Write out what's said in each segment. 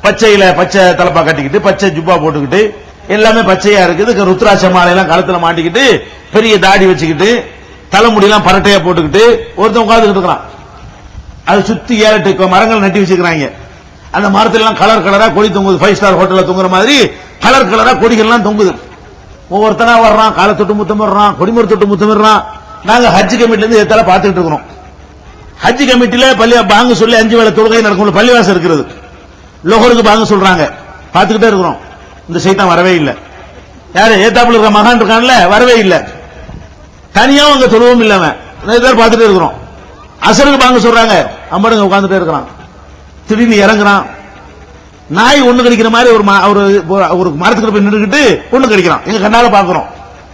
பச்சையில பச்சை தலப்பா கட்டிக்கிட்டு பச்சை ஜுப்பா போட்டுக்கிட்டு எல்லாமே பச்சையா இருக்குது க- ருத்ராட்ச மாலை எல்லாம் கழுத்துல மாட்டிக்கிட்டு பெரிய தாடி வச்சுக்கிட்டு தலைமுடி எல்லாம் பரட்டையா போட்டுக்கிட்டு ஒருத்தன் உட்கார்ந்துகிட்டு இருக்கிறான் அது சுத்தி ஏழு எட்டு மரங்கள் நட்டி வச்சுக்கிறாங்க அந்த மரத்துல எல்லாம் கலர் கலரா கொடி தொங்குது ஃபைவ் ஸ்டார் ஹோட்டல்ல தொங்குற மாதிரி கலர் கலரா கொடிகள் எல்லாம் தொங்குது ஒவ்வொருத்தனா வர்றான் காலை தொட்டு முத்தமிடுறான் கொடிமர தொட்டு முத்தமிடுறான் நாங்க ஹஜ் கமிட்டில இருந்து எத்தால பாத்துக்கிட்டு இருக்கிறோம் ஹஜ் கமிட்டில பள்ளி பாங்க சொல்லி அஞ்சு வேளை தொழுகை நடக்கும் பள்ளிவாசம் இருக்கிறது லோகருக்கு பாங்க சொல்றாங்க பாத்துக்கிட்டே இருக்கிறோம் இந்த சைத்தான் வரவே இல்லை யாரு ஏத்தாப்புல இருக்கிற மகான் இருக்கான்ல வரவே இல்லை தனியாவும் அங்க தொழுவும் இல்ல அவன் நிறைய பேர் பார்த்துட்டே இருக்கிறோம் அசருக்கு பாங்க சொல்றாங்க அம்படுங்க உட்கார்ந்துட்டே இருக்கிறான் திடீர்னு இறங்குறான் நாய் ஒண்ணு கடிக்கிற மாதிரி ஒரு ம- ஒரு ஒரு மரத்துக்கு போய் நின்றுக்கிட்டு ஒண்ணு கடிக்கிறான் எங்க கண்ணால பாக்குறோம்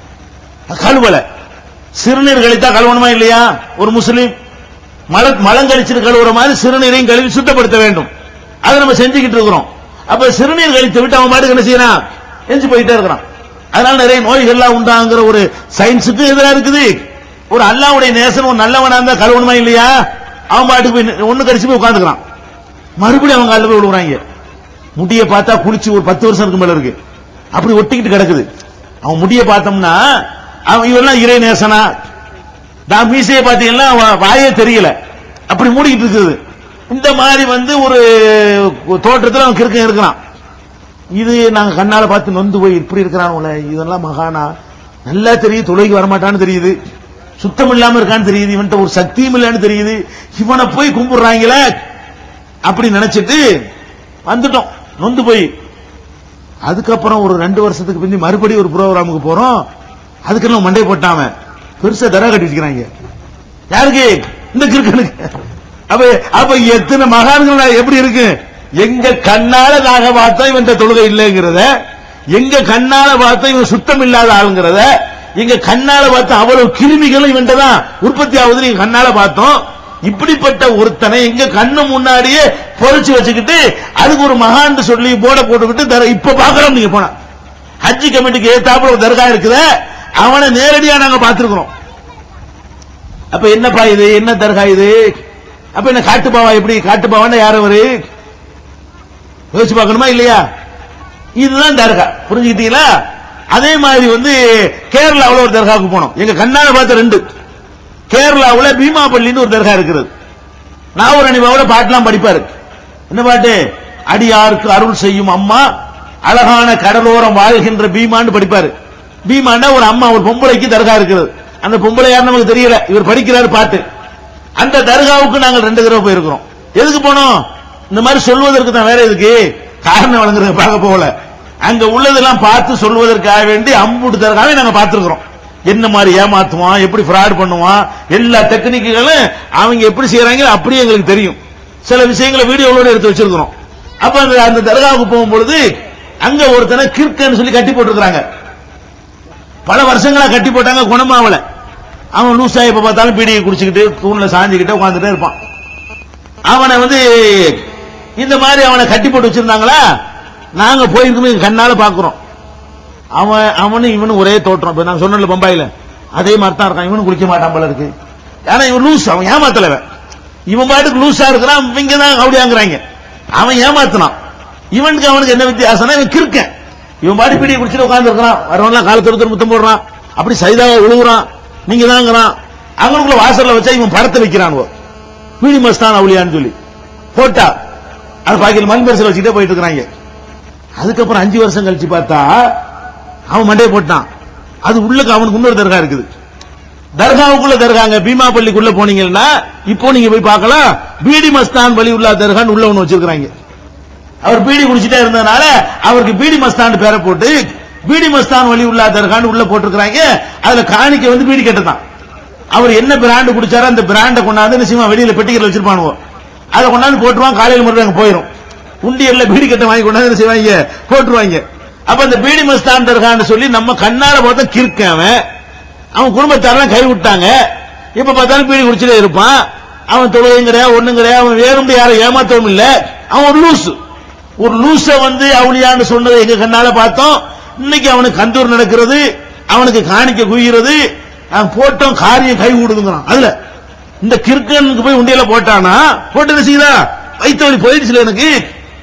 கழுவல சிறுநீர் கழித்தா கழுவணுமா இல்லையா ஒரு முஸ்லீம் மல மலம் கழிச்சிட்டு கழுவுற மாதிரி சிறுநீரையும் கழுவி சுத்தப்படுத்த வேண்டும் அதை நம்ம செஞ்சுக்கிட்டு இருக்கிறோம் அப்ப சிறுநீர் கழித்து விட்டு அவன் பாட்டுக்கு என்ன செய்யறான் எஞ்சி போயிட்டே இருக்கிறான் அதனால நிறைய நோய்கள்லாம் உண்டாங்கிற ஒரு சயின்ஸுக்கு எதிராக இருக்குது ஒரு அல்லாவுடைய நேசன் ஒரு நல்லவனா இருந்தா கழுவணுமா இல்லையா அவன் பாட்டுக்கு போய் ஒண்ணு கடிச்சு போய் உட்காந்துக்கிறான் மறுபடியும் அவங்க காலில் போய் விழுவுறாங்க முடிய பார்த்தா குளிச்சு ஒரு பத்து வருஷம் இருக்கு மேல இருக்கு அப்படி ஒட்டிக்கிட்டு கிடக்குது அவன் முடிய பார்த்தோம்னா அவன் இவெல்லாம் இறை நேசனா நான் மீசையை பாத்தீங்கன்னா அவன் வாயே தெரியல அப்படி மூடிக்கிட்டு இருக்குது இந்த மாதிரி வந்து ஒரு தோற்றத்துல அவன் கிறுக்கன் இருக்கிறான் இது நாங்க கண்ணால பார்த்து நொந்து போய் இப்படி இருக்கிறான் இதெல்லாம் மகானா நல்லா தெரியுது தொலைக்கு வரமாட்டான்னு தெரியுது சுத்தம் இல்லாம இருக்கான்னு தெரியுது இவன்ட்ட ஒரு சக்தியும் இல்லைன்னு தெரியுது இவனை போய் கும்பிடுறாங்களே அப்படி நினைச்சிட்டு வந்துட்டோம் நொந்து போய் அதுக்கப்புறம் ஒரு ரெண்டு வருஷத்துக்கு பிந்தி மறுபடியும் ஒரு ப்ரோக்ராமுக்கு போறோம் அதுக்கெல்லாம் மண்டை போட்டாம பெருசா தரா கட்டி வச்சுக்கிறாங்க யாருக்கு இந்த கிறுக்கனுக்கு அப்ப அப்ப எத்தனை மகான்கள் எப்படி இருக்கு எங்க கண்ணால நாங்க பார்த்தோம் இவன் தொழுகை இல்லைங்கிறத எங்க கண்ணால பார்த்தோம் இவன் சுத்தம் இல்லாத ஆளுங்கிறத எங்க கண்ணால பார்த்தோம் அவ்வளவு கிருமிகளும் இவன்ட்ட தான் உற்பத்தி ஆகுது நீங்க கண்ணால பார்த்தோம் இப்படிப்பட்ட ஒருத்தனை எங்க கண்ணு முன்னாடியே பொறிச்சு வச்சுக்கிட்டு அதுக்கு ஒரு மகான் சொல்லி போட போட்டுக்கிட்டு தர இப்ப பாக்குறோம் நீங்க போனா ஹஜ்ஜி கமிட்டிக்கு ஏத்தாப்புல ஒரு தர்கா இருக்குத அவனை நேரடியா நாங்க பார்த்திருக்கிறோம் அப்ப என்னப்பா இது என்ன தர்கா இது அப்ப என்ன காட்டுப்பாவா எப்படி காட்டுப்பாவான்னா யார் அவரு யோசிச்சு பார்க்கணுமா இல்லையா இதுதான் தர்கா புரிஞ்சுக்கிட்டீங்களா அதே மாதிரி வந்து கேரளாவுல ஒரு தர்காவுக்கு போனோம் எங்க கண்ணால பார்த்த ரெண்டு கேரளாவுல பீமாப்பள்ளின்னு ஒரு தர்கா இருக்கிறது நாவூர் அணிபாவோட பாட்டுலாம் படிப்பாரு என்ன பாட்டு அடியாருக்கு அருள் செய்யும் அம்மா அழகான கடலோரம் வாழ்கின்ற பீமான்னு படிப்பாரு பீமான்னா ஒரு அம்மா ஒரு பொம்பளைக்கு தர்கா இருக்கிறது அந்த பொம்பளை யார் நமக்கு தெரியல இவர் படிக்கிறாரு பாட்டு அந்த தர்காவுக்கு நாங்கள் ரெண்டு தடவை போயிருக்கிறோம் எதுக்கு போனோம் இந்த மாதிரி சொல்வதற்கு தான் வேற எதுக்கு காரணம் வழங்குறது பார்க்க போகல அங்க உள்ளதெல்லாம் பார்த்து சொல்வதற்காக வேண்டி அம்புட்டு தர்காவை நாங்க பார்த்திருக்கிறோம் என்ன மாதிரி ஏமாத்துவான் எப்படி ஃப்ராட் பண்ணுவான் எல்லா டெக்னிக்குகளும் அவங்க எப்படி செய்யறாங்க அப்படியே எங்களுக்கு தெரியும் சில விஷயங்களை வீடியோவோட எடுத்து வச்சிருக்கிறோம் அப்ப அந்த அந்த தர்காவுக்கு போகும்பொழுது அங்க ஒருத்தனை கிற்கன்னு சொல்லி கட்டி போட்டிருக்கிறாங்க பல வருஷங்களா கட்டி போட்டாங்க குணமாவல அவன் லூசா எப்ப பார்த்தாலும் பீடியை குடிச்சுக்கிட்டு தூண்ல சாஞ்சுக்கிட்டு உட்காந்துட்டே இருப்பான் அவனை வந்து இந்த மாதிரி அவனை கட்டி போட்டு வச்சிருந்தாங்களா நாங்க போயிருக்கோம் எங்க கண்ணால பாக்குறோம் அவன் அவனும் இவனும் ஒரே தோற்றம் இப்ப நான் சொன்னல பம்பாயில அதே மாதிரி தான் இருக்கான் இவனும் குளிக்க மாட்டான் போல இருக்கு ஆனா இவன் லூஸ் அவன் ஏமாத்தலவன் இவன் பாட்டுக்கு லூஸா இருக்கிறான் இவங்க தான் அப்படியாங்கிறாங்க அவன் ஏமாத்தினான் இவனுக்கு அவனுக்கு என்ன வித்தியாசம்னா இவன் கிறுக்கன் இவன் பாடி பீடியை குடிச்சிட்டு உட்கார்ந்து இருக்கிறான் வரவன்லாம் காலத்து ஒருத்தர் முத்தம் போடுறான் அப்படி சைதாவை விழுகுறான் நீங்க தாங்கிறான் அவங்களுக்குள்ள வாசல்ல வச்சா இவன் படத்தை வைக்கிறான் பீடி மஸ்தான் அவளியான்னு சொல்லி போட்டா அது பாக்கியில் மண் பரிசல் வச்சுக்கிட்டே போயிட்டு இருக்கிறாங்க அதுக்கப்புறம் அஞ்சு வருஷம் கழிச்சு பார்த்தா அவன் மண்டையை போட்டான் அது உள்ளுக்கு அவனுக்கு இன்னொரு தர்கா இருக்குது தர்காவுக்குள்ள தர்காங்க பீமா பள்ளிக்குள்ள போனீங்கன்னா இப்போ நீங்க போய் பார்க்கலாம் பீடி மஸ்தான் வழி உள்ள தர்கான்னு உள்ள ஒண்ணு வச்சிருக்காங்க அவர் பீடி குடிச்சிட்டே இருந்ததுனால அவருக்கு பீடி மஸ்தான் பேரை போட்டு பீடி மஸ்தான் வழி உள்ள தர்கான்னு உள்ள போட்டிருக்கிறாங்க அதுல காணிக்க வந்து பீடி கட்டதான் அவர் என்ன பிராண்டு குடிச்சாரோ அந்த பிராண்டை கொண்டாந்து நிச்சயமா வெளியில பெட்டிக்கல வச்சிருப்பானுவோ அதை கொண்டாந்து போட்டுருவான் காலையில் மறுபடியும் அங்க போயிடும் உண்டியல்ல பீடி கட்ட வாங்கி கொண்டாந்து என்ன செய்வாங்க போட்டுருவாங்க அப்ப அந்த பீடி மஸ்தான் தர்கான்னு சொல்லி நம்ம கண்ணால பார்த்தா கிறுக்க அவன் அவன் குடும்பத்தாரெல்லாம் கை விட்டாங்க இப்ப பார்த்தாலும் பீடி குடிச்சிட்டே இருப்பான் அவன் தொழுகைங்கிற ஒண்ணுங்கிற அவன் வேறும் யாரும் ஏமாத்தவும் இல்ல அவன் ஒரு லூஸ் ஒரு லூச வந்து அவளியான்னு சொன்னதை எங்க கண்ணால பார்த்தோம் இன்னைக்கு அவனுக்கு கந்தூர் நடக்கிறது அவனுக்கு காணிக்க குய்கிறது அவன் போட்டோம் காரியம் கை விடுதுங்கிறான் அதுல இந்த கிறுக்கனுக்கு போய் உண்டியல போட்டானா போட்டு என்ன செய்யுதா வைத்த வழி போயிடுச்சுல எனக்கு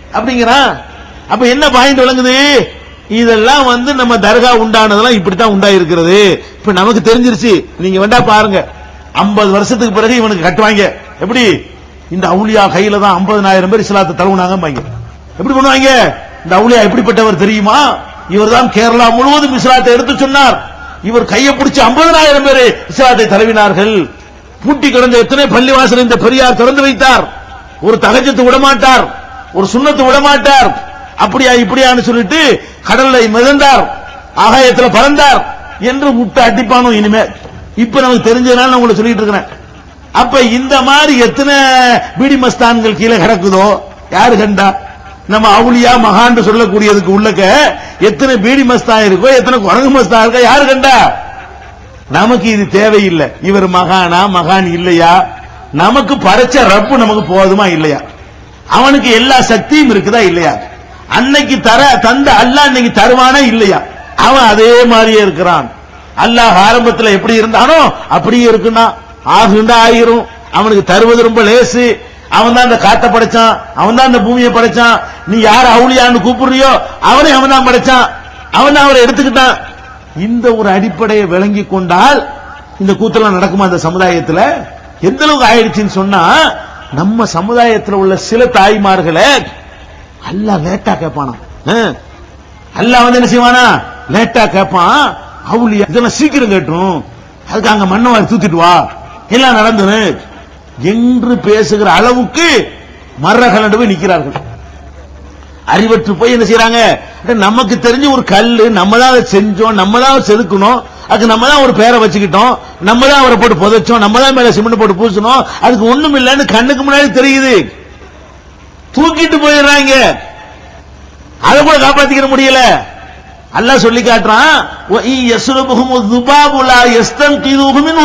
அப்படிங்கிறான் அப்ப என்ன பாயிண்ட் விளங்குது இதெல்லாம் வந்து நம்ம தர்கா உண்டானதெல்லாம் இப்படித்தான் உண்டாயிருக்கிறது இப்ப நமக்கு தெரிஞ்சிருச்சு நீங்க வேண்டா பாருங்க 50 வருஷத்துக்கு பிறகு இவனுக்கு கட்டுவாங்க எப்படி இந்த அவுலியா கையில தான் 50000 பேர் இஸ்லாத்தை தழுவுனாங்க எப்படி பண்ணுவாங்க இந்த அவுலியா எப்படிப்பட்டவர் தெரியுமா இவர்தான் கேரளா முழுவதும் இஸ்லாத்தை எடுத்து சொன்னார் இவர் கையை பிடிச்சு 50000 பேர் இஸ்லாத்தை தழுவினார்கள் பூட்டி கிடந்த எத்தனை பள்ளிவாசல் இந்த பெரியார் திறந்து வைத்தார் ஒரு தகஜத்து விடமாட்டார் ஒரு சுண்ணத்து விடமாட்டார் அப்படியா இப்படியான்னு சொல்லிட்டு கடல்ல மிதந்தார் ஆகாயத்துல பறந்தார் என்று முட்டை அடிப்பானோ இனிமே இப்ப நமக்கு தெரிஞ்சதுனால நான் உங்களுக்கு சொல்லிட்டு இருக்கிறேன் அப்ப இந்த மாதிரி எத்தனை பீடி மஸ்தான்கள் கீழே கிடக்குதோ யாரு கண்டா நம்ம அவுலியா மகான்னு சொல்லக்கூடியதுக்கு உள்ளக்க எத்தனை பீடி மஸ்தான் இருக்கோ எத்தனை குரங்கு மஸ்தான் இருக்கோ யாரு கண்டா நமக்கு இது தேவையில்லை இவர் மகானா மகான் இல்லையா நமக்கு படைச்ச ரப்பு நமக்கு போதுமா இல்லையா அவனுக்கு எல்லா சக்தியும் இருக்குதா இல்லையா அன்னைக்கு தர தந்த அல்லாஹ் இன்னைக்கு தருவானா இல்லையா அவன் அதே மாதிரியே இருக்கிறான் அல்லாஹ் ஆரம்பத்துல எப்படி இருந்தானோ அப்படியே இருக்குன்னா ஆகுண்டா ஆயிரும் அவனுக்கு தருவது ரொம்ப லேசு அவன் தான் இந்த காத்த படைச்சான் அவன் தான் இந்த பூமியை படைச்சான் நீ யார் அவுளியான்னு கூப்பிடுறியோ அவனை அவன் தான் படைச்சான் அவன் தான் அவரை எடுத்துக்கிட்டான் இந்த ஒரு அடிப்படையை விளங்கி கொண்டால் இந்த கூத்தெல்லாம் நடக்குமா அந்த சமுதாயத்துல எந்த அளவுக்கு ஆயிடுச்சுன்னு சொன்னா நம்ம சமுதாயத்துல உள்ள சில தாய்மார்களை அல்லாஹ் லேட்டா கேட்பானா அல்லாஹ் வந்து என்ன செய்வானா லேட்டா கேட்பான் அவுலியா இதெல்லாம் சீக்கிரம் கேட்டும் அதுக்கு அங்க மண்ணை தூக்கிட்டு வா எல்லாம் நடந்துரு என்று பேசுகிற அளவுக்கு மரகலண்டு போய் நிக்கிறார்கள் அறிவற்று போய் என்ன செய்யறாங்க அட, நமக்கு தெரிஞ்ச ஒரு கல்லு நம்ம தான் அதை செஞ்சோம் நம்ம தான் அதை செதுக்கணும் அதுக்கு நம்ம தான் ஒரு பேரை வச்சுக்கிட்டோம் நம்ம தான் அவரை போட்டு புதைச்சோம் நம்ம தான் மேல சிமெண்ட் போட்டு பூசணும் அதுக்கு ஒண்ணும் இல்லைன்னு கண்ணுக்கு முன்னாடி தெரியுது தூக்கிட்டு போயிடுறாங்க அதை கூட காப்பாத்திக்கிற முடியல அல்லாஹ் சொல்லி காட்டுறான் "வ இ யஸ்ருபுஹும் ذُبَابُ لَا يَسْتَنْقِذُوهُ مِنْهُ."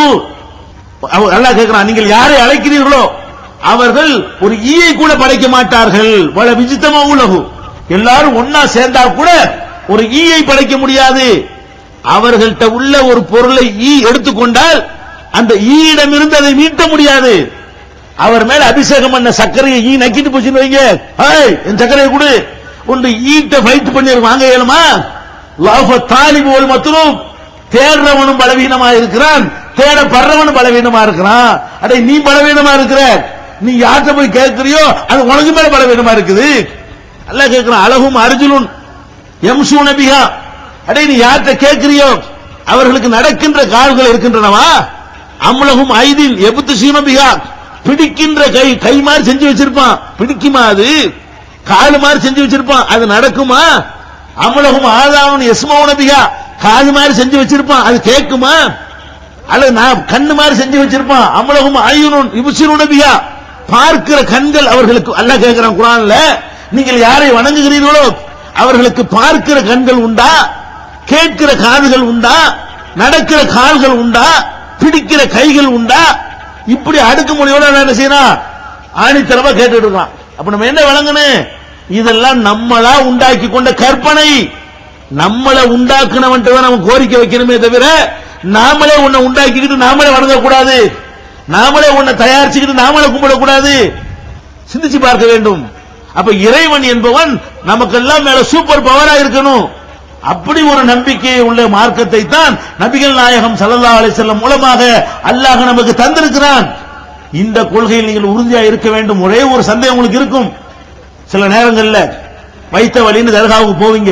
அவ- அல்லாஹ் கேட்கிறான் நீங்கள் யாரை அழைக்கிறீர்களோ அவர்கள் ஒரு ஈயை கூட படைக்க மாட்டார்கள் வள விஜித்தமா உலகு எல்லாரும் ஒன்னா சேர்ந்தா கூட ஒரு ஈயை படைக்க முடியாது அவர்கள்ட்ட உள்ள ஒரு பொருளை ஈ எடுத்துக்கொண்டால் அந்த ஈயிடமிருந்து அதை மீட்ட முடியாது அவர் மேல அபிஷேகம் பண்ண சர்க்கரையை ஈ நக்கிட்டு போச்சுன்னு வைங்க "ஏய், என் சர்க்கரையை கொடு ஒன்று ஈட்ட ஃபைட் பண்ணி வாங்க இயலுமா லாஃப தாலிபு ஒல் மத்ரூப் தேடுறவனும் பலவீனமா இருக்கிறான் தேடப்படுறவனும் பலவீனமா இருக்கிறான் அடே நீ பலவீனமா இருக்கிற நீ யார்கிட்ட போய் கேட்கிறியோ அது உனக்கு மேல பலவீனமா இருக்குது அல்லாஹ் கேட்கிறான் அழகும் அர்ஜுனுன் எம்சூ நபியா அடே நீ யார்கிட்ட கேட்கிறியோ அவர்களுக்கு நடக்கின்ற கால்கள் இருக்கின்றனவா அம்லகும் ஐதில் எபுத்து சீனபிகா பிடிக்கின்ற கை கை மாதிரி செஞ்சு வச்சிருப்பான் பிடிக்குமா அது காலு மாதிரி செஞ்சு வச்சிருப்பான் அது நடக்குமா அமலகும் ஆதாவும் எஸ்மௌனபிகா காது மாதிரி செஞ்சு வச்சிருப்பான் அது கேட்குமா அல்லது நான் கண்ணு மாதிரி செஞ்சு வச்சிருப்பான் அமலகும் ஆயுனுன் இபுசிருனபியா பார்க்கிற கண்கள் அவர்களுக்கு அல்லாஹ் கேட்கிறான் குரான்ல நீங்கள் யாரை வணங்குகிறீர்களோ அவர்களுக்கு பார்க்கிற கண்கள் உண்டா கேட்கிற காதுகள் உண்டா நடக்கிற கால்கள் உண்டா பிடிக்கிற கைகள் உண்டா இப்படி அடுக்குமுறையோட நான் என்ன செய்யணும் ஆணித்தரமா கேட்டுட்டு இருக்கான் அப்ப நம்ம என்ன விளங்கணும் இதெல்லாம் நம்மளா உண்டாக்கி கொண்ட கற்பனை நம்மளை உண்டாக்குனவன்ட்டு தான் நம்ம கோரிக்கை வைக்கணுமே தவிர நாமளே உன்னை உண்டாக்கிக்கிட்டு நாமளே வணங்கக்கூடாது நாமளே உன்னை தயாரிச்சுக்கிட்டு நாமளே கும்பிடக்கூடாது சிந்திச்சு பார்க்க வேண்டும் அப்ப இறைவன் என்பவன் நமக்கெல்லாம் மேல சூப்பர் பவரா இருக்கணும் அப்படி ஒரு நம்பிக்கை உள்ள மார்க்கத்தை தான் நபிகள் நாயகம் ஸல்லல்லாஹு அலைஹி வஸல்லம் மூலமாக அல்லாஹ் நமக்கு தந்திருக்கிறான் இந்த கொள்கையில் நீங்கள் உறுதியா இருக்க வேண்டும் ஒரே ஒரு சந்தேகம் உங்களுக்கு இருக்கும் சில நேரங்கள்ல வைத்த வழின்னு தர்காவுக்கு போவீங்க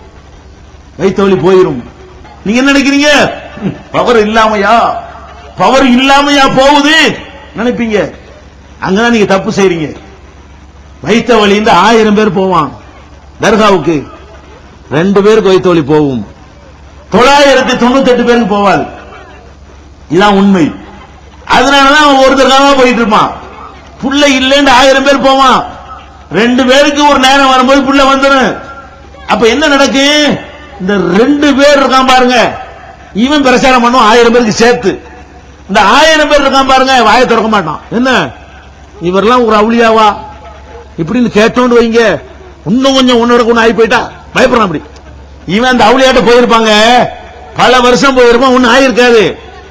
வைத்த வழி போயிரும் நீங்க என்ன நினைக்கிறீங்க பவர் இல்லாமையா பவர் இல்லாமையா போகுது நினைப்பீங்க அங்கதான் நீங்க தப்பு செய்றீங்க வைத்த வழிந்து ஆயிரம் பேர் போவான் தர்காவுக்கு ரெண்டு பேருக்கு வைத்த வழி போகும் தொள்ளாயிரத்தி தொண்ணூத்தி எட்டு பேருக்கு போவாது இதான் உண்மை அதனாலதான் அவன் ஒரு தர்காவா போயிட்டு இருப்பான் புள்ள இல்லைன்னு ஆயிரம் பேர் போவான் ரெண்டு பேருக்கு ஒரு நேரம் வரும்போது புள்ள வந்துடும் அப்ப என்ன நடக்கு இந்த ரெண்டு பேர் இருக்கான் பாருங்க இவன் பிரச்சாரம் பண்ணும் ஆயிரம் பேருக்கு சேர்த்து இந்த ஆயிரம் பேர் இருக்கான் பாருங்க வாயை திறக்க மாட்டான் என்ன இவரெல்லாம் ஒரு அவுளியாவா இப்படின்னு கேட்டோன்னு வைங்க இன்னும் கொஞ்சம் உன்னோட கொண்டு ஆகி போயிட்டா பயப்படுறான் அப்படி இவன் அந்த அவுளியாட்ட போயிருப்பாங்க பல வருஷம் போயிருப்பான் ஒன்னும் ஆயிருக்காது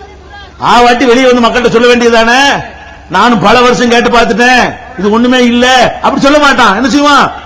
ஆ வாட்டி வெளியே வந்து மக்கள்கிட்ட சொல்ல வேண்டியதானே நானும் பல வருஷம் கேட்டு பார்த்துட்டேன் இது ஒண்ணுமே இல்ல அப்படி சொல்ல மாட்டான் என்ன செய்வான்